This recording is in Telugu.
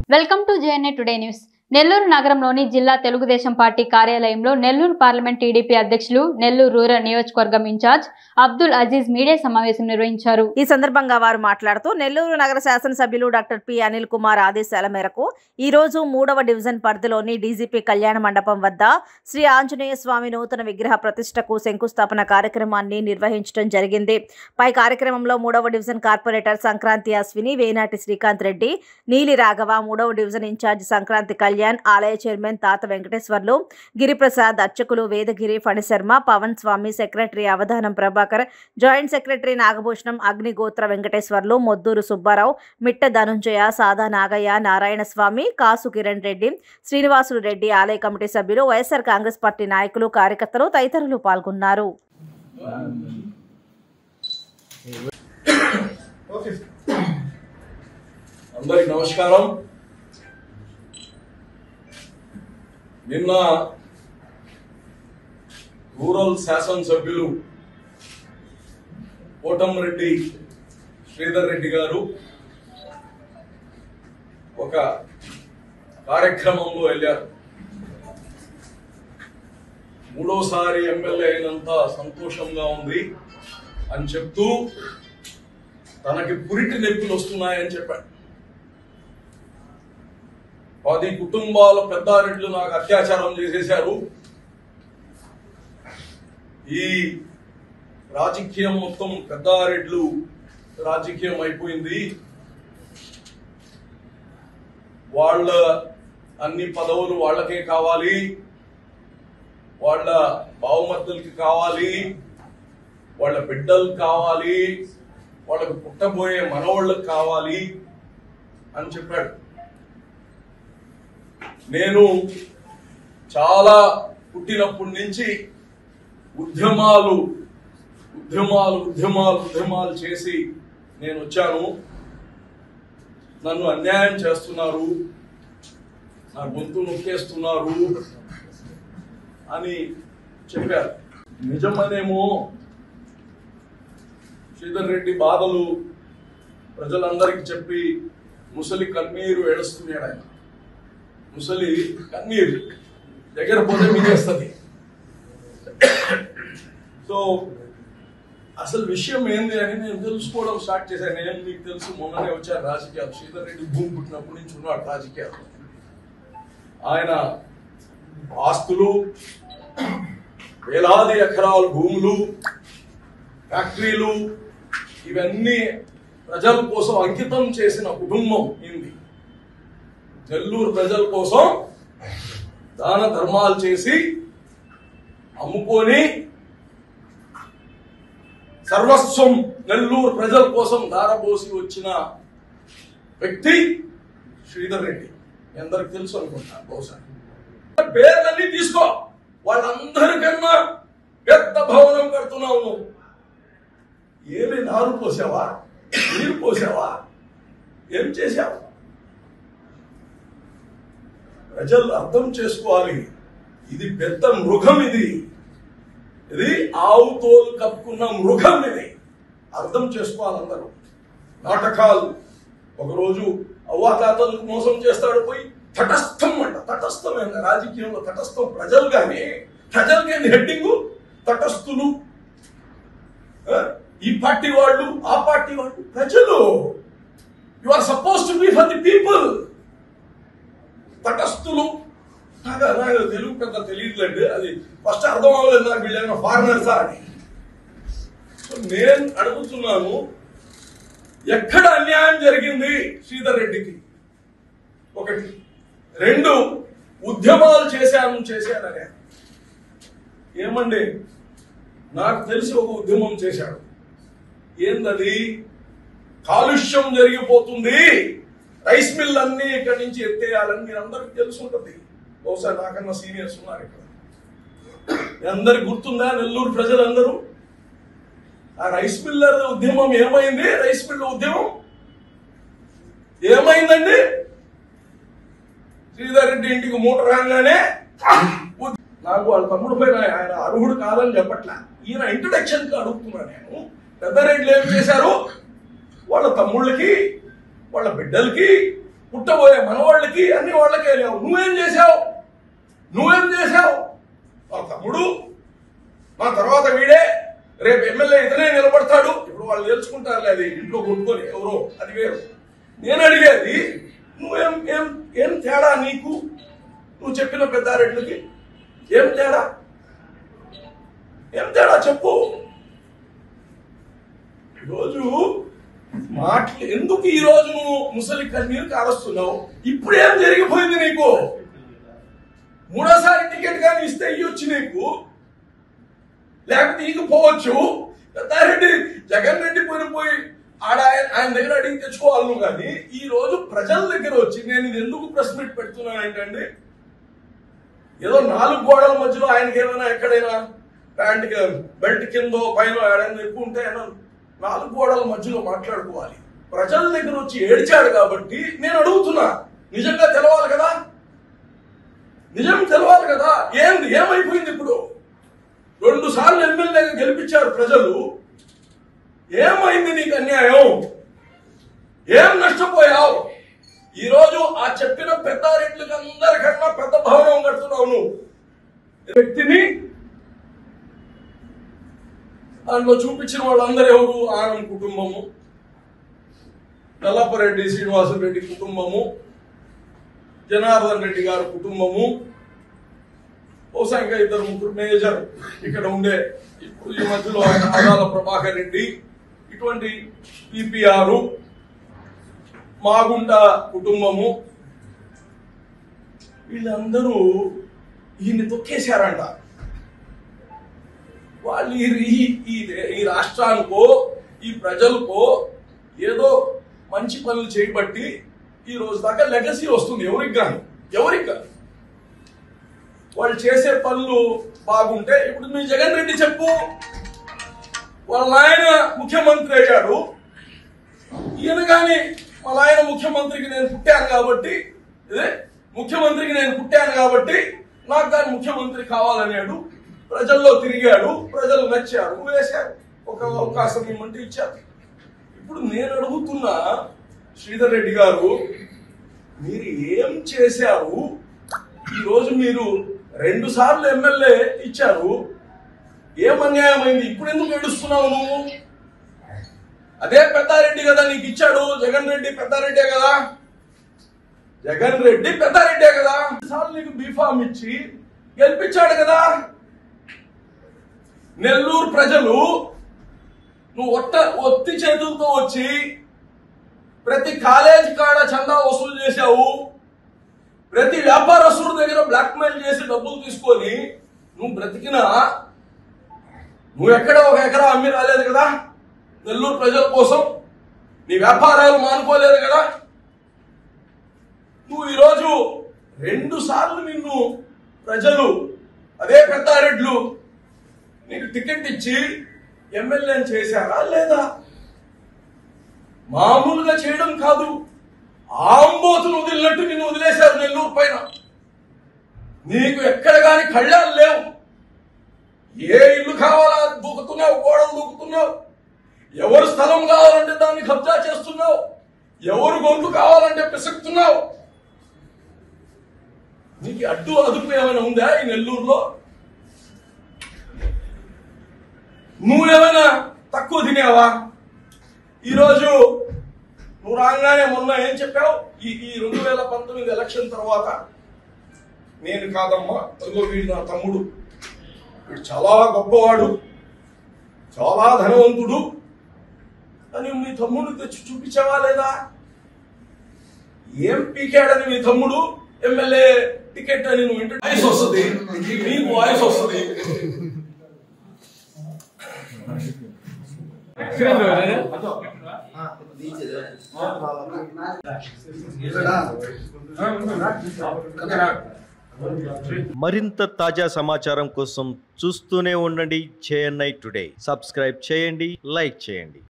Welcome to JNA today news Nellore నగరంలోని జిల్లా తెలుగుదేశం పార్టీ కార్యాలయంలో నెల్లూరు పార్లమెంట్ టీడీపీ అధ్యక్షులు నెల్లూరు రూరల్ నియోజకవర్గం ఇన్ఛార్జ్ అబ్దుల్ అజీజ్ మీడియా సమావేశం నిర్వహించారు ఈ సందర్భంగా వారు మాట్లాడుతూ నెల్లూరు నగర శాసనసభ్యులు డాక్టర్ పి అనిల్ కుమార్ ఆదేశాల మేరకు ఈ రోజు మూడవ డివిజన్ పరిధిలోని డీజీపీ కళ్యాణ మండపం వద్ద శ్రీ ఆంజనేయ స్వామి నూతన విగ్రహ ప్రతిష్టకు శంకుస్థాపన కార్యక్రమాన్ని నిర్వహించడం జరిగింది పై కార్యక్రమంలో మూడవ డివిజన్ కార్పొరేటర్ సంక్రాంతి అశ్విని వేనాటి శ్రీకాంత్ రెడ్డి నీలి రాఘవ మూడవ డివిజన్ ఇన్ఛార్జ్ సంక్రాంతి కళ్యాణ్ ఆలయ చైర్మన్ తాత వెంకటేశ్వర్లు గిరిప్రసాద్ అర్చకులు Vedagiri Phanisharma Pavan Swamy secretary Avadhanam Prabhakar joint secretary Nagabhushanam Agnigotra Venkateswarlu Modduru Subbarao Mitta Dhanunjaya సాదా నాగయ్య నారాయణ స్వామి కాసు కిరణ్ రెడ్డి శ్రీనివాసులు రెడ్డి ఆలయ కమిటీ సభ్యులు వైఎస్ఆర్ కాంగ్రెస్ పార్టీ నాయకులు కార్యకర్తలు తదితరులు పాల్గొన్నారు అందరికి నమస్కారం నిన్న రూరల్ శాసనసభ్యులు కోటంరెడ్డి శ్రీధర్ రెడ్డి గారు ఒక కార్యక్రమంలో వెళ్ళారు మూడోసారి ఎమ్మెల్యే అయినంత సంతోషంగా ఉంది అని చెప్తూ తనకి పురిటి నొప్పులు వస్తున్నాయని చెప్పాడు పది కుటుంబాల పెద్దారెడ్లు నాకు అత్యాచారం చేసేశారు ఈ రాజకీయం మొత్తం పెద్దారెడ్లు రాజకీయం అయిపోయింది వాళ్ళ అన్ని పదవులు వాళ్ళకే కావాలి వాళ్ళ బావమర్దులకి కావాలి వాళ్ళ బిడ్డలు కావాలి వాళ్ళకు పుట్టబోయే మనవాళ్ళకి కావాలి అని చెప్పాడు నేను చాలా పుట్టినప్పటి నుంచి ఉద్యమాలు ఉద్యమాలు ఉద్యమాలు ఉద్యమాలు చేసి నేను వచ్చాను నన్ను అన్యాయం చేస్తున్నారు నా గొంతు నొక్కేస్తున్నారు అని చెప్పారు నిజమనేమో శ్రీధర్ రెడ్డి బాధలు ప్రజలందరికీ చెప్పి ముసలి కన్నీరు ఏడుస్తున్నాడు ఆయన ముసలి కన్నీరు దగ్గర పోతే మిగేస్తుంది సో అసలు విషయం ఏంది అని నేను తెలుసుకోవడం స్టార్ట్ చేశాను నేను మీకు తెలుసు మొన్ననే వచ్చాను రాజకీయాలు శ్రీధర్ రెడ్డి భూమి పుట్టినప్పటి నుంచి ఉన్నాడు రాజకీయాలు ఆయన ఆస్తులు వేలాది ఎకరాల భూములు ఫ్యాక్టరీలు ఇవన్నీ ప్రజల కోసం అంకితం చేసిన కుటుంబం ఇది నెల్లూరు ప్రజల కోసం దాన ధర్మాలు చేసి అమ్ముకొని సర్వస్వం నెల్లూరు ప్రజల కోసం దారబోసి వచ్చిన వ్యక్తి శ్రీధర్ రెడ్డి మీ అందరికి తెలుసు అనుకుంటా బహుశా పేర్లన్నీ తీసుకో వాళ్ళందరికన్నా పెద్ద భవనం కడుతున్నావు నువ్వు ఏమి నారు పోసావా నీరు పోసావా ఏం చేశావు ప్రజలు అర్థం చేసుకోవాలి ఇది పెద్ద మృగం ఇది ఇది ఆవు తోలు కప్పుకున్న మృగం ఇది అర్థం చేసుకోవాలి అందరూ నాటకాలు ఒకరోజు అవ్వాతాతలకు మోసం చేస్తాడు పోయి తటస్థం అంట తటస్థమైన రాజకీయంలో తటస్థం ప్రజలు కానీ ప్రజలు కానీ హెడ్డింగ్ తటస్థులు ఆ? ఈ పార్టీ వాళ్ళు ఆ పార్టీ వాళ్ళు ప్రజలు you are suppose to be for the people తటస్థులు నాకు నాకు తెలుగు పెద్ద తెలియట్లేదు అది ఫస్ట్ అర్థం అవ్వలేదు నాకు వీళ్ళైనా ఫారినర్సా అని సో నేను అడుగుతున్నాను ఎక్కడ అన్యాయం జరిగింది శ్రీధర్ రెడ్డికి ఒకటి రెండు ఉద్యమాలు చేశాను చేశాననే ఏమండి నాకు తెలిసి ఒక ఉద్యమం చేశాడు ఏందది కాలుష్యం జరిగిపోతుంది రైస్ మిల్ అన్ని ఇక్కడి నుంచి ఎత్తేయాలని మీరు అందరికి తెలిసి ఉంటుంది బహుశా నాకన్నా సీనియర్స్ ఉన్నారు ఇక్కడ మీ అందరికి గుర్తుందా నెల్లూరు ప్రజలందరూ ఆ రైస్ మిల్లర్ ఉద్యమం ఏమైంది రైస్ మిల్ ఉద్యమం ఏమైందండి శ్రీధర్ రెడ్డి ఇంటికి మూట రాగానే ఉద్- నాకు వాళ్ళ తమ్ముడు పైన ఆయన అర్హుడు కాదని చెప్పట్లా ఈయన ఇంట్రడక్షన్ కి అడుగుతున్నా నేను పెద్ద రెడ్లు ఏం చేశారు వాళ్ళ తమ్ముళ్ళకి వాళ్ళ బిడ్డలకి పుట్టబోయే మనవాళ్ళకి అన్ని వాళ్ళకే లేవు నువ్వేం చేశావు నువ్వేం చేశావు మా తమ్ముడు మా తర్వాత వీడే రేపు ఎమ్మెల్యే ఇతనే నిలబడతాడు ఇప్పుడు వాళ్ళు నేర్చుకుంటారులే అది ఇంట్లో కొట్టుకొని ఎవరో అది వేరు నేను అడిగేది నువ్వేం ఏం ఏం తేడా నీకు నువ్వు చెప్పిన పెద్దారెడ్లకి ఏం తేడా ఏం తేడా చెప్పు ఈరోజు మాటలు ఎందుకు ఈ రోజు నువ్వు ముసలి కన్నీరు కారస్తున్నావు ఇప్పుడు ఏం జరిగిపోయింది నీకు మూడోసారి టికెట్ కానీ ఇస్తే ఇయ్యొచ్చు నీకు లేకపోతే ఇకపోవచ్చు పెద్దారెడ్డి జగన్ రెడ్డి పోయి పోయి ఆడ ఆయన ఆయన దగ్గర అడిగి తెచ్చుకోవాలి నువ్వు కానీ ఈ రోజు ప్రజల దగ్గర వచ్చి నేను ఇది ఎందుకు ప్రెస్ మీట్ పెడుతున్నాను ఏంటంటే ఏదో నాలుగు గోడల మధ్యలో ఆయనకి ఏమైనా ఎక్కడైనా ప్యాంట్ బెల్ట్ కిందో పైన ఏడైనా ఎక్కువ ఉంటే ఆయన నాలుగు గోడల మధ్యలో మాట్లాడుకోవాలి ప్రజల దగ్గర వచ్చి ఏడ్చాడు కాబట్టి నేను అడుగుతున్నా నిజంగా తెలవాలి కదా నిజం తెలవాలి కదా ఏంది ఏమైపోయింది ఇప్పుడు రెండు సార్లు ఎమ్మెల్యేగా గెలిపించారు ప్రజలు ఏమైంది నీకు అన్యాయం ఏం నష్టపోయావు ఈ రోజు ఆ చెప్పిన పెద్దారెడ్లకి అందరికన్నా పెద్ద భవనం కడుతున్నావు నువ్వు వ్యక్తిని దాంట్లో చూపించిన వాళ్ళందరూ ఎవరు ఆనం కుటుంబము నల్లపరెడ్డి శ్రీనివాసరెడ్డి కుటుంబము జనార్దన్ రెడ్డి గారి కుటుంబము బహుశా ఇంకా ఇద్దరు ముగ్గురు మేజర్ ఇక్కడ ఉండే ఇప్పుడు ఈ మధ్యలో ఆయన ఆదాల ప్రభాకర్ రెడ్డి ఇటువంటి పిపిఆర్ మాగుంట కుటుంబము వీళ్ళందరూ ఈయన్ని తొక్కేశారంట వాళ్ళు ఈ ఈ- ఈ ఈ రాష్ట్రానికో ఈ ప్రజలకో ఏదో మంచి పనులు చేయబట్టి ఈ రోజు దాకా లెగసీ వస్తుంది ఎవరికి కానీ ఎవరికి కానీ వాళ్ళు చేసే పనులు బాగుంటే ఇప్పుడు మీ జగన్ రెడ్డి చెప్పు వాళ్ళ ఆయన ముఖ్యమంత్రి అయ్యాడు ఈయన కానీ వాళ్ళ ఆయన ముఖ్యమంత్రికి నేను పుట్టాను కాబట్టి ఇదే ముఖ్యమంత్రికి నేను పుట్టాను కాబట్టి నాకు కానీ ముఖ్యమంత్రి కావాలన్నాడు ప్రజల్లో తిరిగాడు ప్రజలు నచ్చారు వేశారు ఒక అవకాశం ఇమ్మంటే ఇచ్చారు ఇప్పుడు నేను అడుగుతున్నా శ్రీధర్ రెడ్డి గారు మీరు ఏం చేశారు ఈ రోజు మీరు రెండు సార్లు ఎమ్మెల్యే ఇచ్చారు ఏం అన్యాయమైంది ఇప్పుడు ఎందుకు ఏడుస్తున్నావు నువ్వు అదే పెద్దారెడ్డి కదా నీకు ఇచ్చాడు జగన్ రెడ్డి పెద్దారెడ్డే కదా జగన్ రెడ్డి పెద్దారెడ్డే కదా సార్లు నీకు బీఫామ్ ఇచ్చి గెలిపించాడు కదా నెల్లూరు ప్రజలు నువ్వు ఒట్ట ఒత్తి చేతులతో వచ్చి ప్రతి కాలేజీ కాడ చందా వసూలు చేశావు ప్రతి వ్యాపారస్తుడి దగ్గర బ్లాక్ మెయిల్ చేసి డబ్బులు తీసుకొని నువ్వు బ్రతికినా నువ్వు ఎక్కడ ఒక ఎకరా అమ్మి రాలేదు కదా నెల్లూరు ప్రజల కోసం నీ వ్యాపారాలు మానుకోలేదు కదా నువ్వు ఈరోజు రెండు సార్లు నిన్ను ప్రజలు అదే పెద్దారెడ్లు నీకు టికెట్ ఇచ్చి ఎమ్మెల్యేని చేశారా లేదా మామూలుగా చేయడం కాదు ఆంబోతును వదిలినట్టు నిన్ను వదిలేశారు నెల్లూరు పైన నీకు ఎక్కడ గాని కళ్ళాలు లేవు ఏ ఇల్లు కావాలా దూకుతున్నావు గోడలు దూకుతున్నావు ఎవరు స్థలం కావాలంటే దాన్ని కబ్జా చేస్తున్నావు ఎవరు గొంతు కావాలంటే పిసుకుతున్నావు నీకు అడ్డు అదుపు ఏమైనా ఉందా ఈ నెల్లూరులో నువ్వేమైనా తక్కువ తినేవా ఈరోజు నువ్వు రాగానే మొన్న ఏం చెప్పావు ఈ ఈ రెండు వేల పంతొమ్మిది ఎలక్షన్ తర్వాత నేను కాదమ్మా అదిగో వీడు నా తమ్ముడు వీడు చాలా గొప్పవాడు చాలా ధనవంతుడు అని మీ తమ్ముడు తెచ్చి చూపించావా లేదా ఏం పీకాడని మీ తమ్ముడు ఎమ్మెల్యే టికెట్ అని నువ్వు వింటే వాయిస్ వస్తుంది నీకు వాయిస్ వస్తుంది మరింత తాజా సమాచారం కోసం చూస్తూనే ఉండండి చేఎన్ఐ టుడే సబ్స్క్రైబ్ చేయండి లైక్ చేయండి